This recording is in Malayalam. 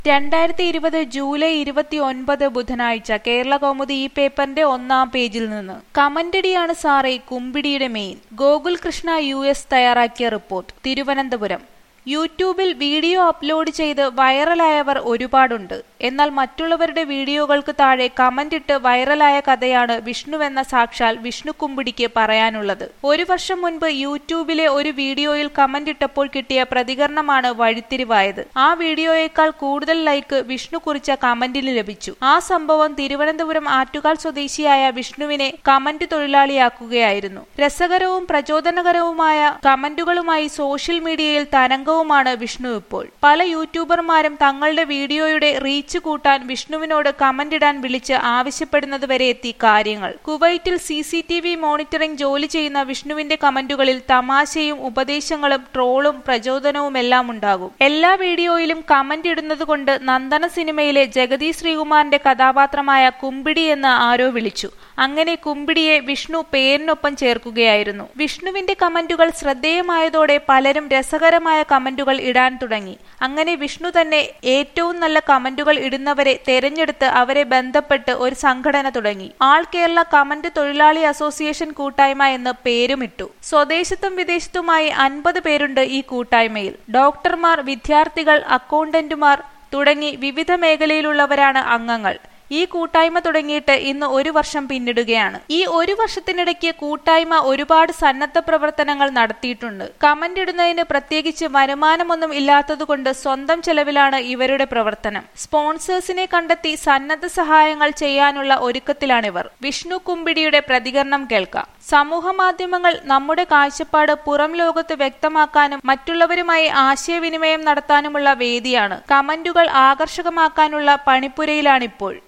രണ്ടായിരത്തി ഇരുപത് ജൂലൈ ഇരുപത്തി ഒൻപത് ബുധനാഴ്ച കേരള കൗമുദി ഈ പേപ്പറിന്റെ ഒന്നാം പേജിൽ നിന്ന് കമന്റടിയാണ് സാറേ കുമ്പിടിയുടെ main Gokul Krishna U S തയ്യാറാക്കിയ റിപ്പോർട്ട് തിരുവനന്തപുരം യൂട്യൂബിൽ വീഡിയോ അപ്ലോഡ് ചെയ്ത് വൈറലായവർ ഒരുപാടുണ്ട് എന്നാൽ മറ്റുള്ളവരുടെ വീഡിയോകൾക്ക് താഴെ കമന്റ് ഇട്ട് വൈറലായ കഥയാണ് വിഷ്ണുവെന്ന സാക്ഷാൽ വിഷ്ണു കുമ്പിടിക്ക് പറയാനുള്ളത് ഒരു വർഷം മുൻപ് യൂട്യൂബിലെ ഒരു വീഡിയോയിൽ കമന്റ് ഇട്ടപ്പോൾ കിട്ടിയ പ്രതികരണമാണ് വഴിത്തിരിവായത് ആ വീഡിയോയേക്കാൾ കൂടുതൽ ലൈക്ക് വിഷ്ണു കുറിച്ച കമന്റിന് ലഭിച്ചു ആ സംഭവം തിരുവനന്തപുരം ആറ്റുകാൽ സ്വദേശിയായ വിഷ്ണുവിനെ കമന്റ് തൊഴിലാളിയാക്കുകയായിരുന്നു രസകരവും പ്രചോദനകരവുമായ കമന്റുകളുമായി സോഷ്യൽ മീഡിയയിൽ തരംഗവുമാണ് വിഷ്ണു ഇപ്പോൾ പല യൂട്യൂബർമാരും തങ്ങളുടെ വീഡിയോയുടെ റീച്ച് കൂട്ടാൻ വിഷ്ണുവിനോട് കമന്റ് ഇടാൻ വിളിച്ച് ആവശ്യപ്പെടുന്നത് വരെ എത്തി കാര്യങ്ങൾ കുവൈറ്റിൽ C C T V monitoring ജോലി ചെയ്യുന്ന വിഷ്ണുവിന്റെ കമന്റുകളിൽ തമാശയും ഉപദേശങ്ങളും ട്രോളും പ്രചോദനവുമെല്ലാം ഉണ്ടാകും എല്ലാ വീഡിയോയിലും കമന്റ് ഇടുന്നത് കൊണ്ട് നന്ദന സിനിമയിലെ ജഗതി ശ്രീകുമാറിന്റെ കഥാപാത്രമായ കുമ്പിടി എന്ന് ആരോ വിളിച്ചു അങ്ങനെ കുമ്പിടിയെ വിഷ്ണു പേരിനൊപ്പം ചേർക്കുകയായിരുന്നു വിഷ്ണുവിന്റെ കമന്റുകൾ ശ്രദ്ധേയമായതോടെ പലരും രസകരമായ കമന്റുകൾ ഇടാൻ തുടങ്ങി അങ്ങനെ വിഷ്ണു തന്നെ ഏറ്റവും നല്ല കമന്റുകൾ ഇടുന്നവരെ തെരഞ്ഞെടുത്ത് അവരെ ബന്ധപ്പെട്ട് ഒരു സംഘടന തുടങ്ങി ആൾ കേരള കമന്റ് തൊഴിലാളി അസോസിയേഷൻ കൂട്ടായ്മ എന്ന് പേരുമിട്ടു സ്വദേശത്തും വിദേശത്തുമായി അൻപത് പേരുണ്ട് ഈ കൂട്ടായ്മയിൽ ഡോക്ടർമാർ വിദ്യാർത്ഥികൾ അക്കൗണ്ടന്റുമാർ തുടങ്ങി വിവിധ മേഖലയിലുള്ളവരാണ് അംഗങ്ങൾ ഈ കൂട്ടായ്മ തുടങ്ങിയിട്ട് ഇന്ന് ഒരു വർഷം പിന്നിടുകയാണ് ഈ ഒരു വർഷത്തിനിടയ്ക്ക് കൂട്ടായ്മ ഒരുപാട് സന്നദ്ധ പ്രവർത്തനങ്ങൾ നടത്തിയിട്ടുണ്ട് കമന്റ് ഇടുന്നതിന് പ്രത്യേകിച്ച് വരുമാനമൊന്നും ഇല്ലാത്തതുകൊണ്ട് സ്വന്തം ചെലവിലാണ് ഇവരുടെ പ്രവർത്തനം സ്പോൺസേഴ്സിനെ കണ്ടെത്തി സന്നദ്ധ സഹായങ്ങൾ ചെയ്യാനുള്ള ഒരുക്കത്തിലാണിവർ വിഷ്ണു കുമ്പിടിയുടെ പ്രതികരണം കേൾക്കാം സമൂഹ മാധ്യമങ്ങൾ നമ്മുടെ കാഴ്ചപ്പാട് പുറം ലോകത്ത് വ്യക്തമാക്കാനും മറ്റുള്ളവരുമായി ആശയവിനിമയം നടത്താനുമുള്ള വേദിയാണ് കമന്റുകൾ ആകർഷകമാക്കാനുള്ള പണിപ്പുരയിലാണിപ്പോൾ